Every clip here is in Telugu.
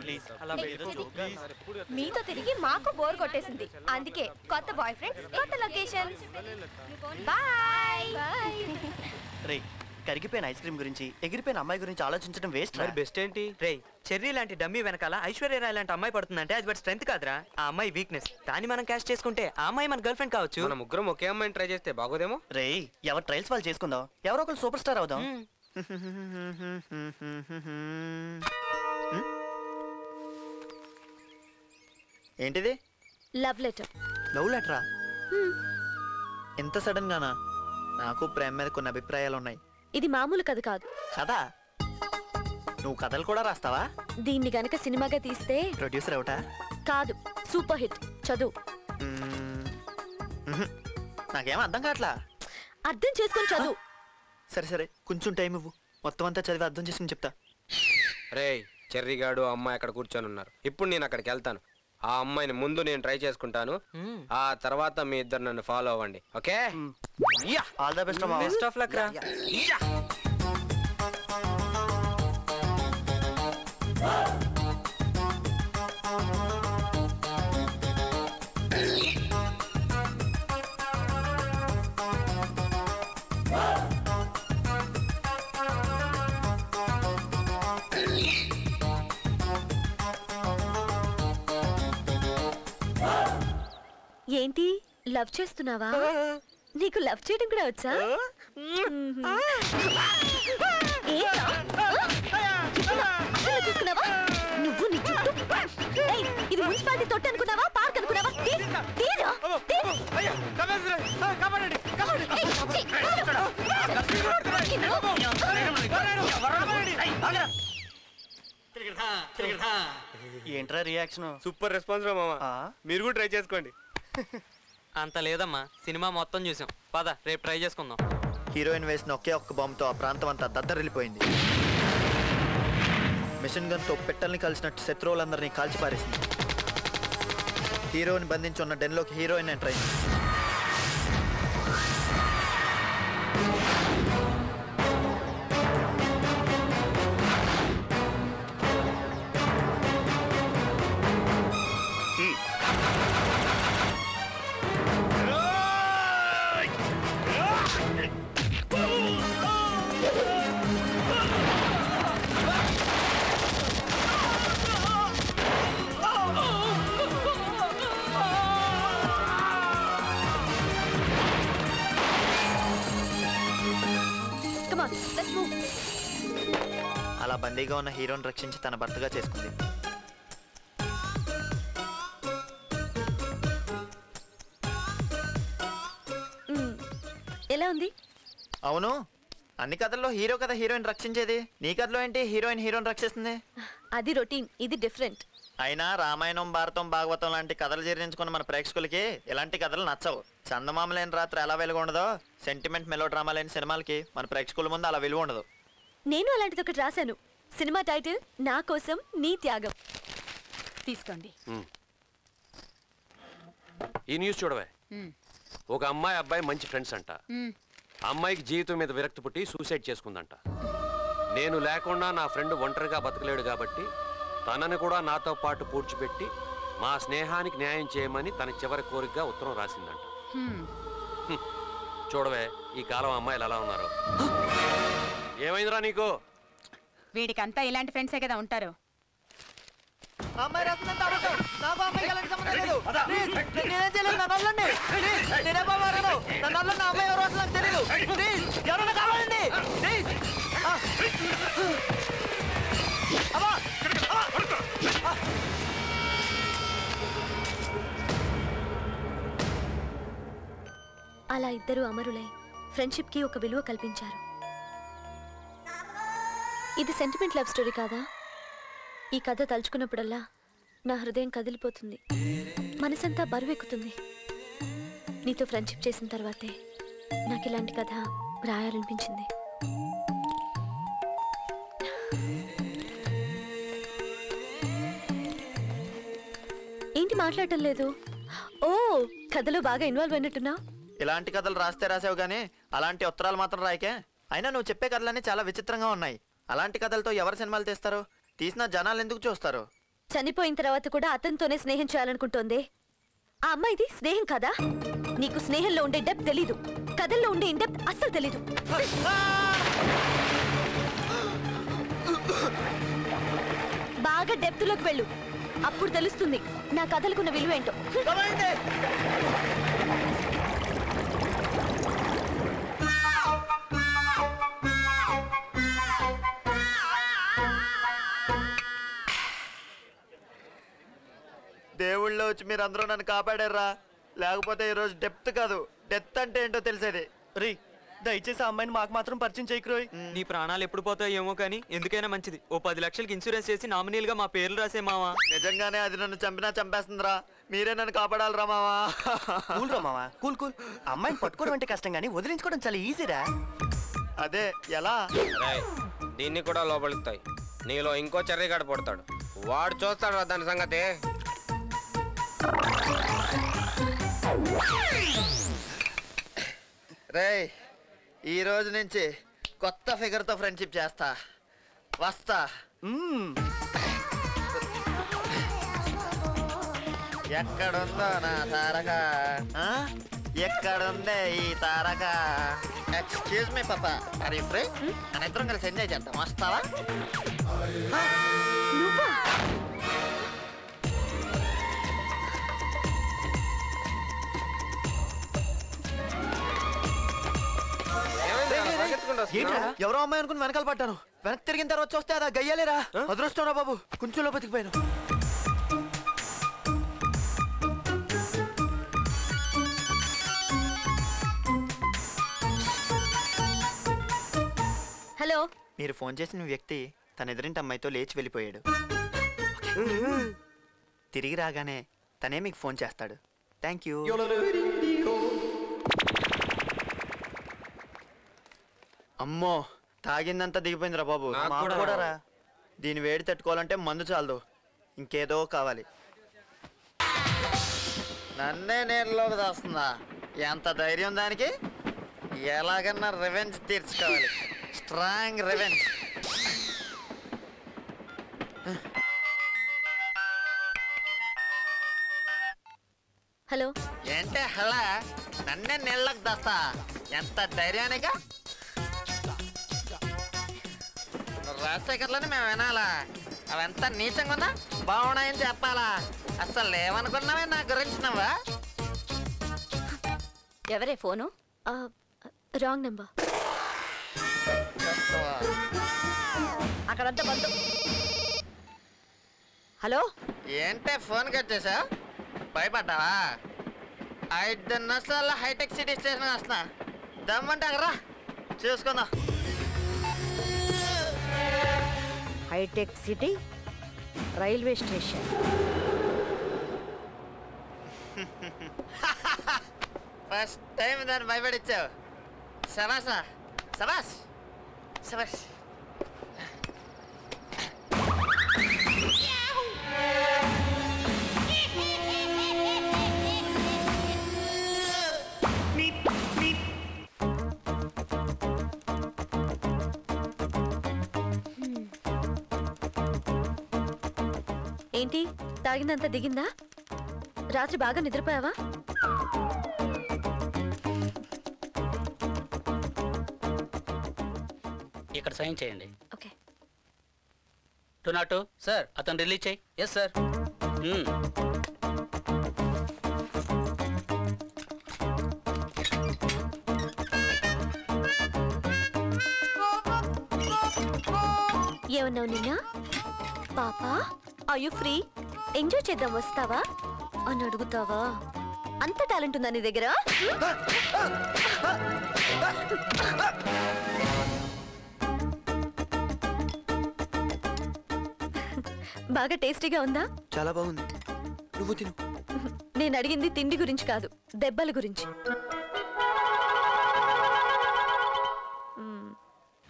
ప్లీజ్ అలా మీతో తిరిగి మాకు బోర్ కొట్టేసింది అందుకే కొత్త బాయ్ ఫ్రెండ్స్ కొత్త లొకేషన్ బాయ్ బాయ్ రే కరిగిపోయిన ఐస్ క్రీమ్ గురించి ఎగిరిపోయిన అమ్మాయి గురించి ఆలోచించడం వేస్ట్ మరి బెస్ట్ ఏంటి రే చెర్రీ లాంటి డమ్మీ వెనకాల ఐశ్వర్య రాయ్ లాంటి అమ్మాయి పడుతుందంటే అది వాడి స్ట్రెంత్ కాదురా ఆ అమ్మాయి వీక్నెస్ దాన్ని మనం క్యాష్ చేసుకుంటే ఆ అమ్మాయి మన గర్ల్ ఫ్రెండ్ కావచ్చు మన ముగ్గురం ఒకే అమ్మాయిని ట్రై చేస్తే బాగోదేమో రే ఎవరు ట్రయల్స్ వాళ్ళు చేసుకుందాం ఎవరో ఒకరు సూపర్ స్టార్ అవుదాం ఏంటిది లవ్ లెటర్ లవ్ లెటరా ఎంత సడన్ గానా నాకు ప్రేమ మీద కొన్ని అభిప్రాయాలు ఉన్నాయి ఇది మామూలు కథ కాదు కదా నువ్వు కథలు కూడా రాస్తావా దీన్ని గనక సినిమాగా తీస్తే ప్రొడ్యూసర్ అవుటా కాదు సూపర్ హిట్ చదువు మ్మ్. మ్హూ. నాకేం అర్థం కావట్లా అర్థం చేసుకొని చదువు సరే సరే కొంచెం టైం ఇవ్వు మొత్తం అంతా చదివి అర్థం చేసుకుని చెప్తా రేయ్ చెర్రిగాడు అమ్మాయి అక్కడ కూర్చొని ఉన్నారు ఇప్పుడు నేను అక్కడికి వెళ్తాను ఆ అమ్మాయిని ముందు నేను ట్రై చేసుకుంటాను ఆ తర్వాత మీ ఇద్దరు నన్ను ఫాలో అవ్వండి okay ya all the best best of luck రా ఏంటి లవ్ చేస్తున్నావా నీకు లవ్ చేయడం కూడా వచ్చా ఏంట్రా? అసలు చూసుకున్నావా? నువ్వు నీ జుట్టు. ఏయ్, ఇది మున్సిపాలిటీ తొట్టి అనుకున్నావా పార్క్ అనుకున్నావా తీ- తీరా? తీ. ఏయ్, ఛీ, ఏంట్రా రియాక్షన్ సూపర్ రెస్పాన్స్ రా మామ మీరు కూడా ట్రై చేసుకోండి అంత లేదమ్మా సినిమా మొత్తం చూసాం పద రేపు ట్రై చేసుకుందాం హీరోయిన్ వేసిన ఒకే ఒక్క బాంబుతో ఆ ప్రాంతం అంతా దద్దరిల్లిపోయింది మిషన్ గన్తో పెట్టల్ని కలిసినట్టు శత్రువులందరినీ కాల్చిపారేసింది హీరోని బంధించి ఉన్న డెన్లోకి హీరోయిన్ ఎంటర్ అయింది Come on, let's move. అలా బందీగా ఉన్న హీరోని రక్షించి తన భర్తగా చేసుకుంది మ్మ్. ఎలా ఉంది అవును అన్ని కథల్లో హీరో కదా హీరోయిన్ రక్షించేది నీ కథలో ఏంటి హీరోయిన్ హీరోని రక్షిస్తుంది అది రొటీన్ ఇది డిఫరెంట్ అయినా రామాయణం భారతం భాగవతం లాంటి కథలు జీర్ణించుకున్న మన ప్రేక్షకులకి ఇలాంటి కథలు నచ్చవు చందమామ లేని రాత్రి ఎలా వెలుగు ఉండదో సెంటిమెంట్ మెలో డ్రామా లేని సినిమాలకి మన ప్రేక్షకుల ముందు అలా విలువ ఉండదు నేను అలాంటిది ఒకటి రాశాను సినిమా టైటిల్ నా కోసం నీ త్యాగం తీసుకోండి ఈ న్యూస్ చూడవే ఒక అమ్మాయి అబ్బాయి మంచి ఫ్రెండ్స్ అంట అమ్మాయికి జీవితం మీద విరక్తి పుట్టి సూసైడ్ చేసుకుందంట నేను లేకుండా నా ఫ్రెండ్ ఒంటరిగా బతకలేడు కాబట్టి తనని కూడా నాతో పాటు పూడ్చిపెట్టి మా స్నేహానికి న్యాయం చేయమని తన చివరి కోరికగా ఉత్తరం రాసిందంట హ్మ్. చూడవే ఈ కాలం అమ్మాయిలు ఎలా ఉన్నారు ఏమైందిరా నీకు వీడికంతా ఇలాంటి ఫ్రెండ్సే కదా ఉంటారు అమ్మాయి రాస్తుందంటే అబద్ధం. నాకు ఆ అమ్మాయికి ఎలాంటి సంబంధం లేదు. ప్లీజ్, నేనేం చేయలేదు, నన్ను వదలండి. ప్లీజ్, నేనే బాబు అడగను. నన్ను వదలండి, ఆ అమ్మాయి ఎవరో అసలు నాకు తెలీదు. ప్లీజ్, ఎవరైనా కావాలండి. ప్లీజ్. ఆ. అమ్మా. ఆ. అలా ఇద్దరు అమరులై ఫ్రెండ్షిప్ కి ఒక విలువ కల్పించారు ఇది సెంటిమెంట్ లవ్ స్టోరీ కాదా ఈ కథ తలుచుకున్నప్పుడల్లా నా హృదయం కదిలిపోతుంది మనసంతా బరువెక్కుతుంది నీతో ఫ్రెండ్షిప్ చేసిన తర్వాతే నాకు ఇలాంటి కథ రాయాలనిపించింది ఏంటి మాట్లాడటం లేదు ఓ కథలో బాగా ఇన్వాల్వ్ అయినట్టున్నా ఇలాంటి కథలు రాస్తే రాసావు కానీ అలాంటి ఉత్తరాలు మాత్రం రాయకే అయినా నువ్వు చెప్పే కథలన్నీ చాలా విచిత్రంగా ఉన్నాయి అలాంటి కథలతో ఎవరు సినిమాలు తీస్తారు తీసిన జనాలు ఎందుకు చూస్తారు చనిపోయిన తర్వాత కూడా అతనితోనే స్నేహం చేయాలనుకుంటోంది ఆ అమ్మాయిది స్నేహం కదా నీకు స్నేహంలో ఉండే డెప్ తెలీదు కథల్లో ఉండే ఇండెప్ అస్సలు తెలీదు బాగా డెప్త్ లోకి వెళ్ళు అప్పుడు తెలుస్తుంది నా కథలకున్న విలువేంటో దేవుళ్ళో వచ్చి మీరు అందరూ నన్ను కాపాడారా లేకపోతే ఈరోజు డెప్త్ కాదు డెత్ అంటే ఏంటో తెలిసేది రీ దయచేసి ఆ అమ్మాయిని మాకు మాత్రం పరిచయం చేయకురోయ్ నీ ప్రాణాలు ఎప్పుడు పోతాయో ఏమో కానీ ఎందుకైనా మంచిది ఓ పది లక్షలకి ఇన్సూరెన్స్ చేసి నామినీలుగా మా పేర్లు రాసే మావా నిజంగానే అది నన్ను చంపినా చంపేస్తుందిరా మీరే నన్ను కాపాడాలిరా మావా కూల్ రా మావా కూల్ కూల్ అమ్మాయిని పట్టుకోవడం అంటే కష్టం కానీ వదిలించుకోవడం చాలా ఈజీరా అదే ఎలా రేయ్, దీన్ని కూడా లోపలుతాయి నీలో ఇంకో చెర్రిగాడు పడతాడు వాడు చూస్తాడు రా దాని సంగతి రేయ్ ఈ రోజు నుంచి కొత్త ఫిగర్తో ఫ్రెండ్షిప్ చేస్తా వస్తా మ్మ్. ఎక్కడుందో నా తారక ఆ? ఎక్కడుందే ఈ తారక ఎక్స్క్యూజ్ మీ పాప అరే ఫ్రీ మన ఇద్దరం కలిసి ఎంజాయ్ చేద్దాం వస్తావా నువ్వా ఏమైంది అలా పరిగెత్తుకుంటూ వస్తున్నావ్? ఏంట్రా ఎవరో అమ్మాయి అనుకుని వెనకాల పడ్డాను వెనక్కి తిరిగిన తర్వాత చూస్తే అదా గయ్యాలేరా అదృష్టం రా బాబు కొంచెంలో బతికిపోయాను హలో మీరు ఫోన్ చేసిన వ్యక్తి తన ఎదురింటి అమ్మాయితో లేచి వెళ్ళిపోయాడు తిరిగి రాగానే తనే మీకు ఫోన్ చేస్తాడు థ్యాంక్ యూ అమ్మో తాగిందంతా దిగిపోయిందిరా బాబు నాకు మాకు కూడా కూడా రా దీని వేడి తట్టుకోవాలంటే మందు చాలదు ఇంకేదో కావాలి నన్నే నేరులోకి దాస్తుందా ఎంత ధైర్యం దానికి ఎలాగన్నా రివెంజ్ తీర్చుకోవాలి స్ట్రాంగ్ రివెంజ్ హలో ఏంటే హలా నన్నే నీళ్ళకి దాస్తా ఎంత ధైర్యానిగా రాజశేఖర్లని మేము వినాలా అవంత నీచంగా ఉందా బాగున్నాయని చెప్పాలా అసలు ఏమనుకున్నావే నా గురించి నువ్వా ఎవరే ఫోను రాంగ్ నెంబర్ చూస్తావా? అక్కడంతా బంధు హలో ఏంటే ఫోన్ కట్ చేసా భయపడ్డావా ఐదు నిమిషాల్లో హైటెక్ సిటీ స్టేషన్ వస్తున్నా దమ్మంటే అక్కరా చూసుకుందాం హైటెక్ City railway station first time దాన్ని భయపడిచ్చావు సబాసా సబాస్ సబాస్ ఏంటి తాగిందంతా దిగిందా రాత్రి బాగా నిద్రపోయావా ఇక్కడ సైన్ చేయండి okay two not two sir అతను రిలీజ్ చేయి ఎస్ సార్ ఏమన్నావు నిన్న పాప ఆర్ యు ఫ్రీ ఎంజాయ్ చేద్దాం వస్తావా అని అడుగుతావా అంత టాలెంట్ ఉందా నీ దగ్గర బాగా టేస్టీగా ఉందా చాలా బాగుంది నువ్వు తిను నేను అడిగింది తిండి గురించి కాదు దెబ్బల గురించి మ్మ్.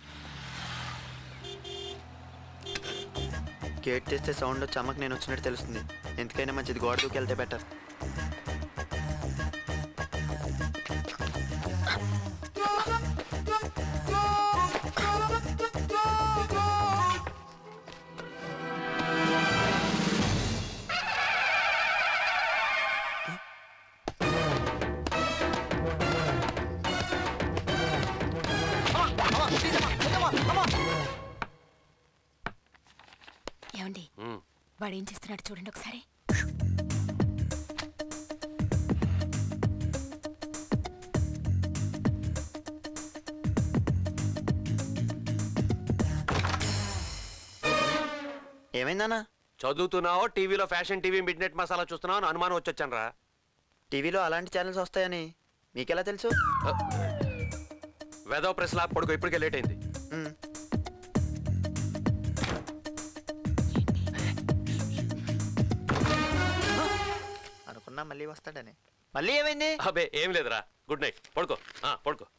గేట్ తెస్తే సౌండ్ వచ్చి అమ్మకి నేను వచ్చినట్టు తెలుస్తుంది ఎందుకైనా మంచిది గోడ దూకి వెళ్తే బెటర్ ఉమ్. వాడు ఏం చేస్తున్నాడు చూడండి ఒకసారి ఏమైందన్నా చదువుతున్నావో టీవీలో Fashion TV Midnight Masala చూస్తున్నావు అని అనుమానం వచ్చొచ్చాను రా టీవీలో అలాంటి ఛానల్స్ వస్తాయని మీకెలా తెలుసు వెదవ ప్రెస్ లా పడుకో ఇప్పటికే లేట్ అయింది మ్. అనుకున్నా మళ్ళీ వస్తాడని మళ్ళీ ఏమైంది అబే ఏం లేదురా గుడ్ నైట్ పడుకో ఆ, పడుకో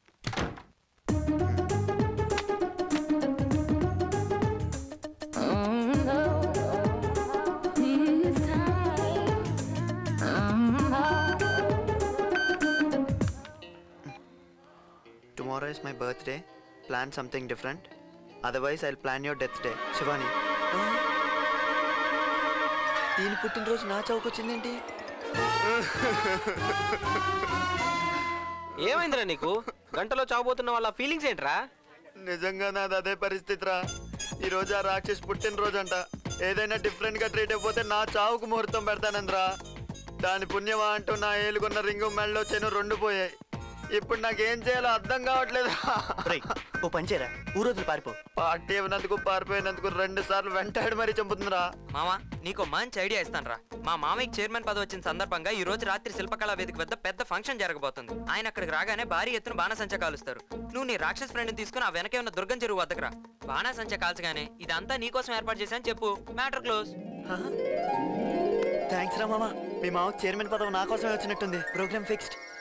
tomorrow is my birthday plan something different otherwise I plan your death day Shivani దీని పుట్టినరోజు నా చౌకొచ్చిందేంటి ఏమైందిరా నీకు గంటలో చావబోతున్న వాళ్ళ ఫీలింగ్స్ ఏంట్రా నిజంగా నాది అదే పరిస్థితి రా ఈ రోజు ఆ రాక్షస్ పుట్టినరోజు అంట ఏదైనా డిఫరెంట్ గా ట్రీట్ అయిపోతే నా చావుకు ముహూర్తం పెడతానంద్రా దాని పుణ్యమా అంటూ నా ఏలుకున్న రింగు మెళ్ళలో చెను రెండు పోయాయి ఇప్పుడు నాకేం చేయాలో అర్థం కావట్లేదు రేయ్ ఓ పని చేయరా ఊరోజులు పారిపో పార్టీ ఇవ్వనందుకు పారిపోయినందుకు రెండు సార్లు వెంటాడి మరీ చంపుతుందిరా మామా నీకు మంచి ఐడియా ఇస్తాను రా మా మామయ్యకి చైర్మన్ పదవి వచ్చిన సందర్భంగా ఈ రోజు రాత్రి శిల్పకళా వేదిక వద్ద పెద్ద ఫంక్షన్ జరగబోతుంది ఆయన అక్కడికి రాగానే భారీ ఎత్తున బాణసంచ కాలుస్తారు నువ్వు నీ రాక్షస్ ఫ్రెండ్ తీసుకుని ఆ వెనకే ఉన్న దుర్గం చెరువు వద్దకు రా బాణసంచ కాల్చగానే ఇదంతా నీకోసం ఏర్పాటు చేశాను చెప్పు మ్యాటర్ క్లోజ్ థ్యాంక్స్ రా మామ మీ మామ చైర్మన్ పదవి నా కోసమే వచ్చినట్టుంది ప్రోగ్రామ్ ఫిక్స్డ్